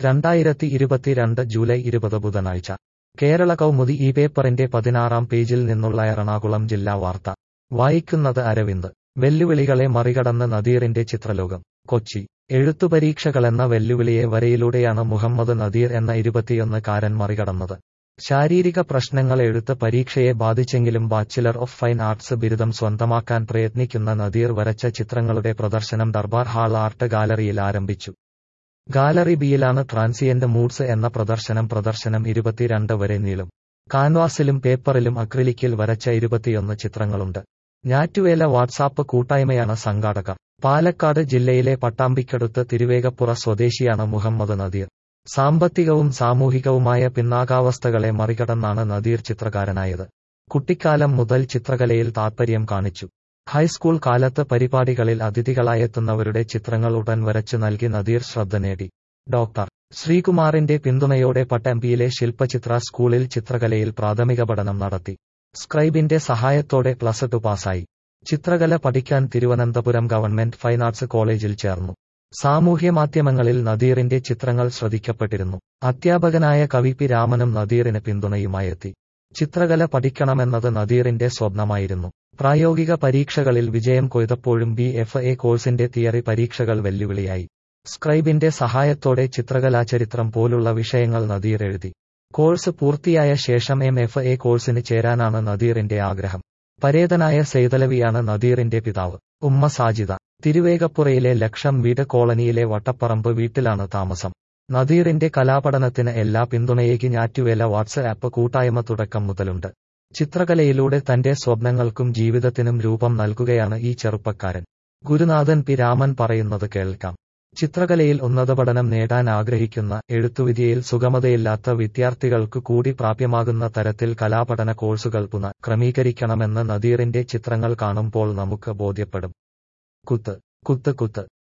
രണ്ടായിരത്തി ഇരുപത്തിരണ്ട് ജൂലൈ ഇരുപത് ബുധനാഴ്ച കേരള കൗമുദി ഈ പേപ്പറിന്റെ പതിനാറാം പേജിൽ നിന്നുള്ള എറണാകുളം ജില്ലാ വാർത്ത വായിക്കുന്നത് അരവിന്ദ് വെല്ലുവിളികളെ മറികടന്ന് നദീറിന്റെ ചിത്രലോകം കൊച്ചി എഴുത്തുപരീക്ഷകളെന്ന വെല്ലുവിളിയെ വരയിലൂടെയാണ് മുഹമ്മദ് നദീർ എന്ന ഇരുപത്തിയൊന്നുകാരൻ മറികടന്നത് ശാരീരിക പ്രശ്നങ്ങൾ എഴുത്ത് പരീക്ഷയെ ബാധിച്ചെങ്കിലും ബാച്ചിലർ ഓഫ് ഫൈൻ ആർട്സ് ബിരുദം സ്വന്തമാക്കാൻ പ്രയത്നിക്കുന്ന നദീർ വരച്ച ചിത്രങ്ങളുടെ പ്രദർശനം ദർബാർ ഹാൾ ആർട്ട് ഗാലറിയിൽ ആരംഭിച്ചു ഗാലറി ബിയിലാണ് ട്രാൻസിയന്റ് മൂഡ്സ് എന്ന പ്രദർശനം പ്രദർശനം ഇരുപത്തിരണ്ട് വരെ നീളും കാൻവാസിലും പേപ്പറിലും അക്രിലിക്കിൽ വരച്ച ഇരുപത്തിയൊന്ന് ചിത്രങ്ങളുണ്ട് ഞാറ്റുവേല വാട്സാപ്പ് കൂട്ടായ്മയാണ് സംഘാടകർ പാലക്കാട് ജില്ലയിലെ പട്ടാമ്പിക്കടുത്ത് തിരുവേഗപ്പുറ സ്വദേശിയാണ് മുഹമ്മദ് നദീർ സാമ്പത്തികവും സാമൂഹികവുമായ പിന്നാകാവസ്ഥകളെ മറികടന്നാണ് നദീർ ചിത്രകാരനായത് കുട്ടിക്കാലം മുതൽ ചിത്രകലയിൽ താൽപര്യം കാണിച്ചു ഹൈസ്കൂൾ കാലത്ത് പരിപാടികളിൽ അതിഥികളായെത്തുന്നവരുടെ ചിത്രങ്ങൾ ഉടൻ വരച്ചു നൽകി നദീർ ശ്രദ്ധ നേടി ഡോക്ടർ ശ്രീകുമാറിന്റെ പിന്തുണയോടെ പട്ടമ്പിയിലെ ശില്പചിത്ര സ്കൂളിൽ ചിത്രകലയിൽ പ്രാഥമിക പഠനം നടത്തി സ്ക്രൈബിന്റെ സഹായത്തോടെ പ്ലസ് ടു പാസായി ചിത്രകല പഠിക്കാൻ തിരുവനന്തപുരം ഗവൺമെന്റ് ഫൈൻ ആർട്സ് കോളേജിൽ ചേർന്നു സാമൂഹ്യ മാധ്യമങ്ങളിൽ നദീറിന്റെ ചിത്രങ്ങൾ ശ്രദ്ധിക്കപ്പെട്ടിരുന്നു അധ്യാപകനായ കവി പി രാമനും നദീറിന് പിന്തുണയുമായെത്തി ചിത്രകല പഠിക്കണമെന്നത് നദീറിന്റെ സ്വപ്നമായിരുന്നു പ്രായോഗിക പരീക്ഷകളിൽ വിജയം കൊയ്തപ്പോഴും ബി എഫ് എ കോഴ്സിന്റെ തിയറി പരീക്ഷകൾ വെല്ലുവിളിയായി സ്ക്രൈബിന്റെ സഹായത്തോടെ ചിത്രകലാചരിത്രം പോലുള്ള വിഷയങ്ങൾ നദീർ എഴുതി കോഴ്സ് പൂർത്തിയായ ശേഷം എം എഫ് എ കോഴ്സിന് ചേരാനാണ് നദീറിന്റെ ആഗ്രഹം പരേതനായ സെയ്തലവിയാണ് നദീറിന്റെ പിതാവ് ഉമ്മ സാജിദ തിരുവേഗപ്പുറയിലെ ലക്ഷം വീട് കോളനിയിലെ വട്ടപ്പറമ്പ് വീട്ടിലാണ് താമസം നദീറിന്റെ കലാപഠനത്തിന് എല്ലാ പിന്തുണയേകി ഞാറ്റുവേല വാട്സ് ആപ്പ് കൂട്ടായ്മ തുടക്കം മുതലുണ്ട് ചിത്രകലയിലൂടെ തന്റെ സ്വപ്നങ്ങൾക്കും ജീവിതത്തിനും രൂപം നൽകുകയാണ് ഈ ചെറുപ്പക്കാരൻ ഗുരുനാഥൻ പി രാമൻ പറയുന്നത് കേൾക്കാം ചിത്രകലയിൽ ഉന്നത പഠനം നേടാൻ ആഗ്രഹിക്കുന്ന എഴുത്തുവിദ്യയിൽ സുഗമതയില്ലാത്ത വിദ്യാർത്ഥികൾക്ക് കൂടി പ്രാപ്യമാകുന്ന തരത്തിൽ കലാപഠന കോഴ്സുകൾ പുനഃ ക്രമീകരിക്കണമെന്ന് നദീറിന്റെ ചിത്രങ്ങൾ കാണുമ്പോൾ നമുക്ക് ബോധ്യപ്പെടും കുത്ത് കുത്ത് കുത്ത്